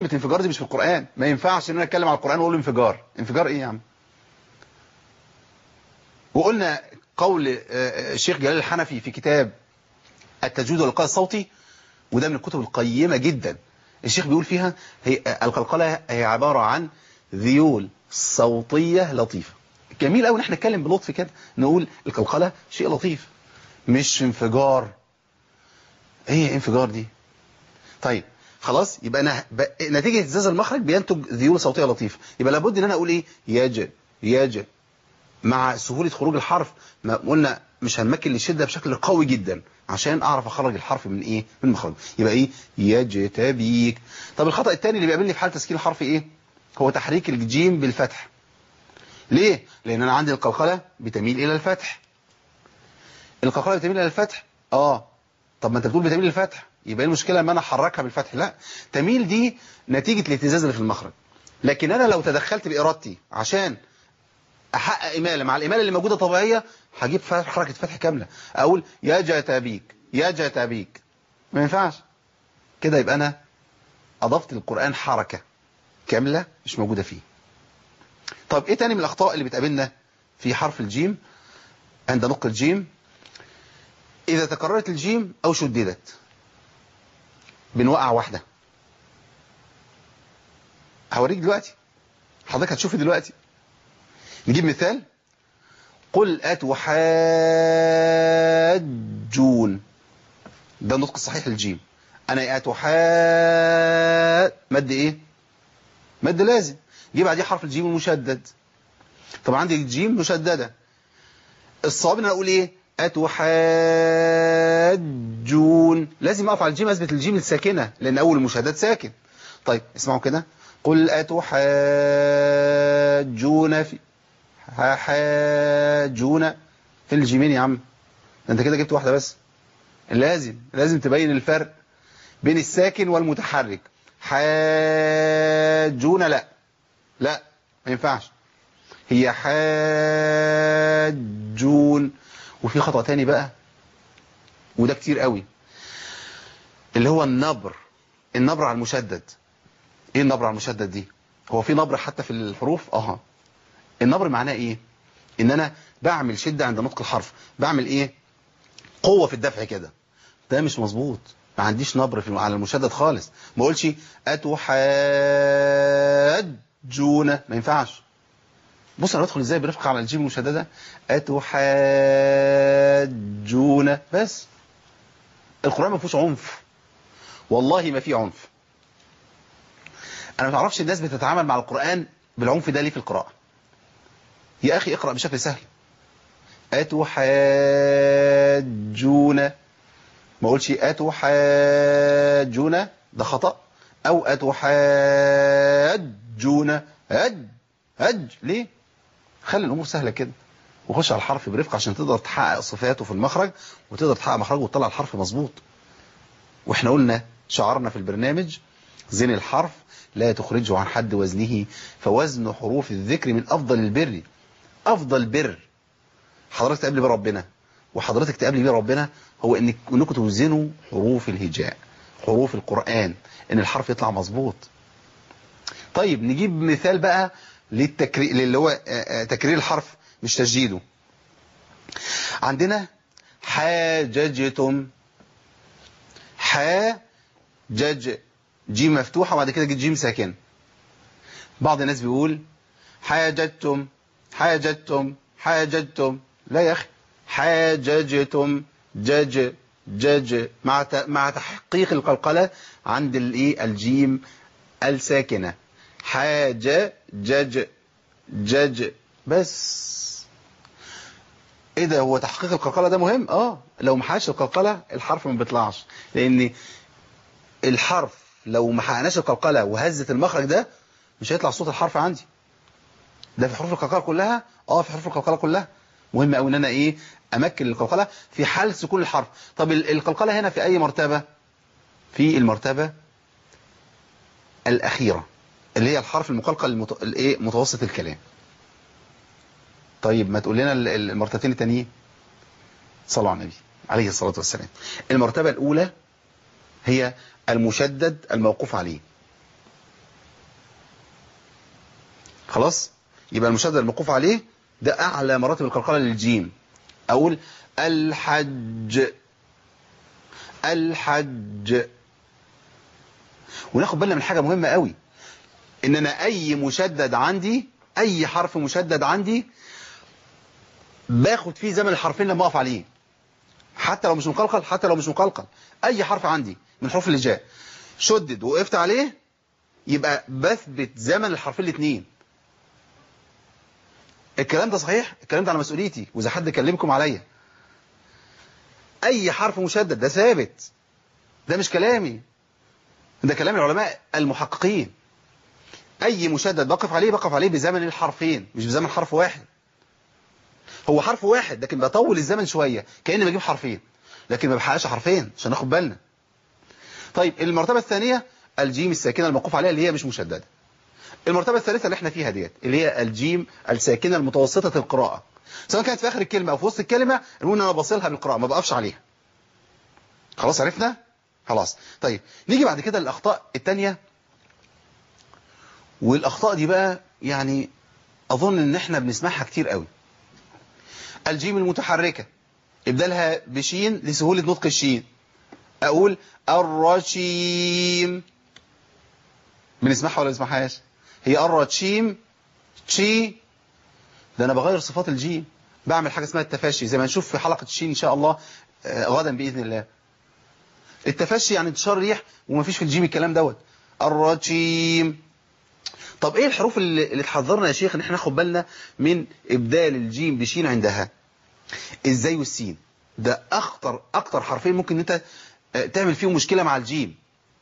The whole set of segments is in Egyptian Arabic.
انفجار دي مش في القرآن ما ينفعش ان انا اتكلم على القرآن واقول انفجار انفجار ايه يا عم وقلنا قول آه، الشيخ جلال الحنفي في كتاب التجويد والإلقاء الصوتي وده من الكتب القيمة جدا الشيخ بيقول فيها هي القلقلة هي عبارة عن ذيول صوتية لطيفة جميل قوي ان احنا نتكلم بلطف كده نقول القلقلة شيء لطيف مش انفجار ايه انفجار دي طيب خلاص يبقى انا ب... نتيجة اهتزاز المخرج بينتج ذيول صوتية لطيفة يبقى لابد ان انا اقول ايه يجب يجب مع سهولة خروج الحرف ما قلنا مش هنمكن للشدة بشكل قوي جدا عشان اعرف اخرج الحرف من ايه من مخرج يبقى ايه يجتبيك طب الخطأ الثاني اللي بيقابلني في حالة تسكين الحرف ايه هو تحريك الجيم بالفتح ليه لان انا عندي القلقلة بتميل الى الفتح القلقلة بتميل الى الفتح اه طب ما انت بتقول بتميل للفتح يبقى ايه المشكلة ان انا احركها بالفتح لا تميل دي نتيجة الاهتزاز اللي في المخرج لكن انا لو تدخلت بارادتي عشان احقق اماله مع الاماله اللي موجوده طبيعيه هجيب فتح- حركه فتح كامله اقول يا جتابيك يا جتابيك ما ينفعش كده يبقى انا اضفت للقران حركه كامله مش موجوده فيه طب ايه تاني من الاخطاء اللي بتقابلنا في حرف الجيم عند نطق الجيم اذا تكررت الجيم او شددت بنوقع واحده هوريك دلوقتي حضرتك هتشوفي دلوقتي نجيب مثال قل أتحاجون ده النطق الصحيح للجيم أنا أتحاد مد إيه مد لازم جه بعديه حرف الجيم المشدد طب عندي الجيم مشددة الصواب ان انا اقول ايه اتحاجون لازم اقف على الجيم اثبت الجيم الساكنه لان اول المشدد ساكن طيب اسمعوا كده قل اتحاجون في حاجون في الجيمين يا عم ده انت كده جبت واحده بس لازم لازم تبين الفرق بين الساكن والمتحرك حاجون لا لا ما ينفعش هي حاجون وفي خطأ تاني بقى وده كتير قوي اللي هو النبر النبر على المشدد ايه النبر على المشدد دي هو في نبر حتى في الحروف اه النبر معناه ايه ان انا بعمل شدة عند نطق الحرف بعمل ايه قوة في الدفع كده ده مش مظبوط ما عنديش نبر في على المشدد خالص ما اقولش اتحاجون ما ينفعش بص انا بدخل ازاي برفق على الجيم المشدده اتحاجون بس القران ما فيهوش عنف والله ما فيه عنف انا ما اعرفش الناس بتتعامل مع القران بالعنف ده ليه في القراءه يا اخي اقرا بشكل سهل اتحاجون ما اقولش اتحاجون ده خطا او اتحاجون اج اج ليه خلي الامور سهله كده وخش على الحرف برفق عشان تقدر تحقق صفاته في المخرج وتقدر تحقق مخرجه وتطلع الحرف مظبوط واحنا قلنا شعرنا في البرنامج زين الحرف لا تخرجه عن حد وزنه فوزن حروف الذكر من افضل البر افضل بر حضرتك تقابلي بيه ربنا وحضرتك تقابلي بيه ربنا هو انك انكم توزنوا حروف الهجاء حروف القرآن ان الحرف يطلع مظبوط طيب نجيب مثال بقى للتكرير اللي هو تكرير الحرف مش تجديده عندنا حاججتم حاجج جيم مفتوحة وبعد كده جيم ساكن بعض الناس بيقول حاججتم حاججتم حاججتم لا يا أخي حاججتم جج جج مع مع تحقيق القلقلة عند الايه الجيم الساكنة حاجة جج جج بس ايه ده هو تحقيق القلقلة ده مهم اه لو ما حققش القلقلة الحرف ما بيطلعش لان الحرف لو ما حققناش القلقلة وهزت المخرج ده مش هيطلع صوت الحرف عندي ده في حروف القلقلة كلها اه في حروف القلقلة كلها مهم قوي ان انا ايه امكن القلقلة في حال سكون الحرف طب القلقلة هنا في اي مرتبة في المرتبة الاخيرة اللي هي الحرف المقلقل المت... الايه متوسط الكلام طيب ما تقول لنا المرتبتين التانيين صلوا على النبي عليه الصلاة والسلام المرتبة الاولى هي المشدد الموقوف عليه خلاص يبقى المشدد الموقوف عليه ده اعلى مراتب القلقله للجيم اقول الحج الحج وناخد بالنا من حاجه مهمه قوي ان انا اي مشدد عندي اي حرف مشدد عندي باخد فيه زمن الحرفين لما اقف عليه حتى لو مش مقلقل حتى لو مش مقلقل اي حرف عندي من حروف اللي جاء شدد وقفت عليه يبقى بثبت زمن الحرفين الاثنين الكلام ده صحيح الكلام ده على مسؤوليتي واذا حد كلمكم عليا اي حرف مشدد ده ثابت ده مش كلامي ده كلام العلماء المحققين اي مشدد بقف عليه بقف عليه بزمن الحرفين مش بزمن حرف واحد هو حرف واحد لكن بطول الزمن شوية كأني بجيب حرفين لكن ما بحققش حرفين عشان ناخد بالنا طيب المرتبة الثانية الجيم الساكنة الموقوف عليها اللي هي مش مشددة المرتبة الثالثة اللي احنا فيها ديت اللي هي الجيم الساكنة المتوسطة القراءة سواء كانت في آخر الكلمة أو في وسط الكلمة المهم أنا بصلها بالقراءة ما بقفش عليها خلاص عرفنا خلاص طيب نيجي بعد كده للأخطاء الثانية والأخطاء دي بقى يعني أظن إن احنا بنسمعها كتير قوي الجيم المتحركة ابدالها بشين لسهولة نطق الشين أقول الرشيم بنسمعها ولا بنسمعهاش هي الرشيم تشي ده أنا بغير صفات الجيم بعمل حاجة اسمها التفشي زي ما نشوف في حلقة الشين إن شاء الله غدا بإذن الله التفشي يعني انتشار ريح ومفيش في الجيم الكلام دوت الرشيم طب ايه الحروف اللي, اللي تحذرنا يا شيخ ان احنا ناخد بالنا من ابدال الجيم بشين عندها ازاي والسين ده اخطر اكتر حرفين ممكن انت تعمل فيهم مشكلة مع الجيم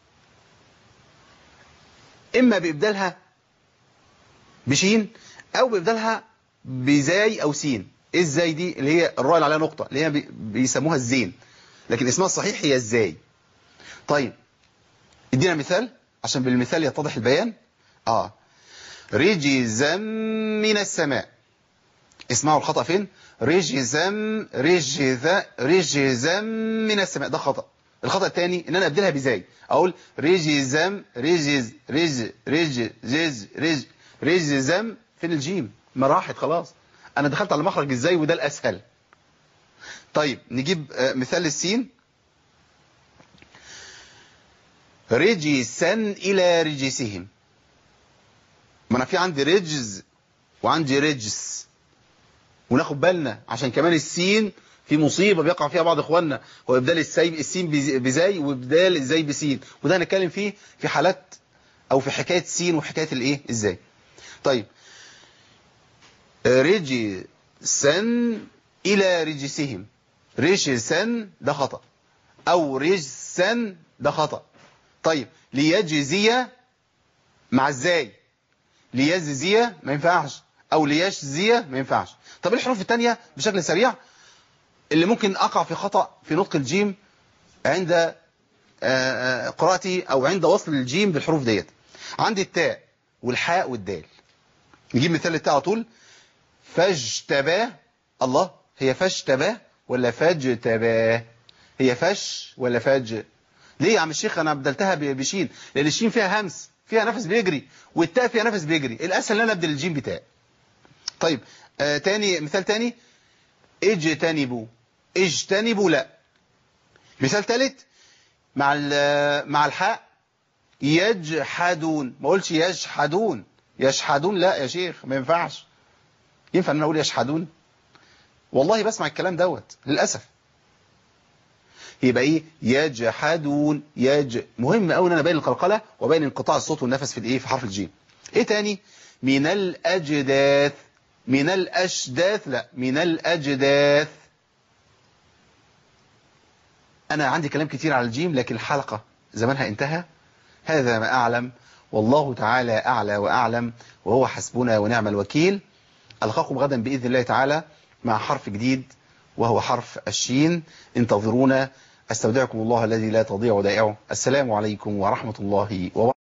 اما بابدالها بشين او بابدالها بزاي او سين ازاي دي اللي هي الراء اللي عليها نقطة اللي هي بيسموها الزين لكن اسمها الصحيح هي ازاي طيب ادينا مثال عشان بالمثال يتضح البيان اه رجزا من السماء اسمعوا الخطأ فين رجزا رجزا رجزا من السماء ده خطأ الخطأ الثاني ان انا ابدلها بزاي اقول رجزا رجز رج رج جز رج رجزا فين الجيم ما راحت خلاص انا دخلت على مخرج ازاي وده الاسهل طيب نجيب مثال للسين رجسا الى رجسهم ما انا في عندي رجز وعندي رجس وناخد بالنا عشان كمان السين في مصيبة بيقع فيها بعض اخواننا هو ابدال السي السين بزاي وابدال الزاي بسين وده هنتكلم فيه في حالات او في حكاية سين وحكاية الايه ازاي طيب رجسا الى رجسهم رجسا ده خطأ او رجسا ده خطأ طيب ليجزي مع ازاي ليجزي ما ينفعش او ليجزي ما ينفعش طب ايه الحروف الثانيه بشكل سريع اللي ممكن اقع في خطأ في نطق الجيم عند قراءتي او عند وصل الجيم بالحروف ديت عندي التاء والحاء والدال نجيب مثال التاء على طول فاجتباه الله هي فاجتباه ولا فاجتباه هي فش ولا فاج ليه يا عم الشيخ انا بدلتها بشين لان الشين فيها همس فيها نفس بيجري والتاء فيها نفس بيجري الاسهل ان انا ابدل الجيم بتاء طيب آه تاني مثال تاني اجتنبوا اجتنبوا لا مثال ثالث مع مع الحاء يجحدون ما اقولش يجحدون يشحدون لا يا شيخ ما ينفعش ينفع ان انا اقول يشحدون والله بسمع الكلام دوت للاسف يبقى ايه يجحدون يج مهم قوي ان انا بين القلقله وبين انقطاع الصوت والنفس في الايه في حرف الجيم ايه تاني من الاجداث من الاشداث لا من الاجداث انا عندي كلام كتير على الجيم لكن الحلقه زمانها انتهى هذا ما اعلم والله تعالى اعلى واعلم وهو حسبنا ونعم الوكيل القاكم غدا باذن الله تعالى مع حرف جديد وهو حرف الشين انتظرونا استودعكم الله الذي لا تضيع ودائعه السلام عليكم ورحمة الله وبركاته